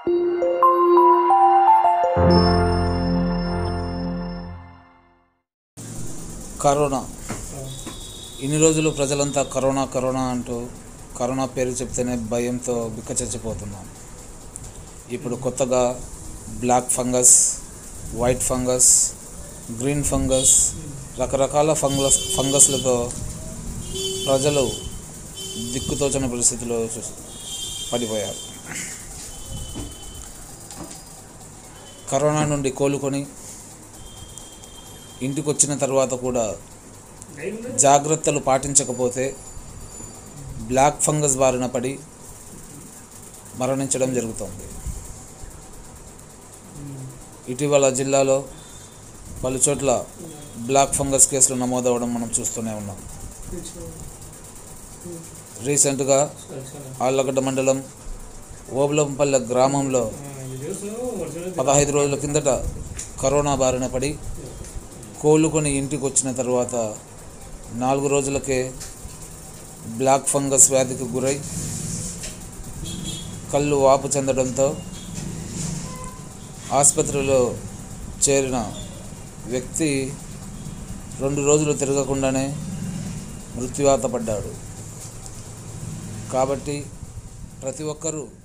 corona ఇన్ని రోజులు ప్రజలంతా కరోనా కరోనా అంటూ కరోనా పేరు చెప్తేనే భయంతో బిక్కచచ్చిపోతున్నాం ఇప్పుడు కొత్తగా black fungus white fungus green fungus రకరకాల ఫంగస్ ఫంగస్లతో ప్రజలు దిక్కుతోచని పరిస్థితిలో చూ- పడిపోయారు కరోనా నుండి కోలుకొని ఇంటికి వచ్చిన తర్వాత కూడా జాగ్రత్తలు పాటించకపోతే బ్లాక్ ఫంగస్ బారిన పడి మరణించడం జరుగుతుంది ఇటీవల జిల్లాలో పలు చోట్ల బ్లాక్ ఫంగస్ కేసులు నమోదవడం మనం చూస్తూనే ఉన్నాం రీసెంట్గా ఆళ్ళగడ్డ మండలం ఓబులంపల్లె గ్రామంలో పదహైదు రోజుల కిందట కరోనా బారిన పడి కోలుకొని ఇంటికి వచ్చిన తర్వాత నాలుగు రోజులకే బ్లాక్ ఫంగస్ వ్యాధికి గురై కళ్ళు వాపు చెందడంతో ఆసుపత్రిలో చేరిన వ్యక్తి రెండు రోజులు తిరగకుండానే మృత్యువాత పడ్డాడు కాబట్టి ప్రతి ఒక్కరూ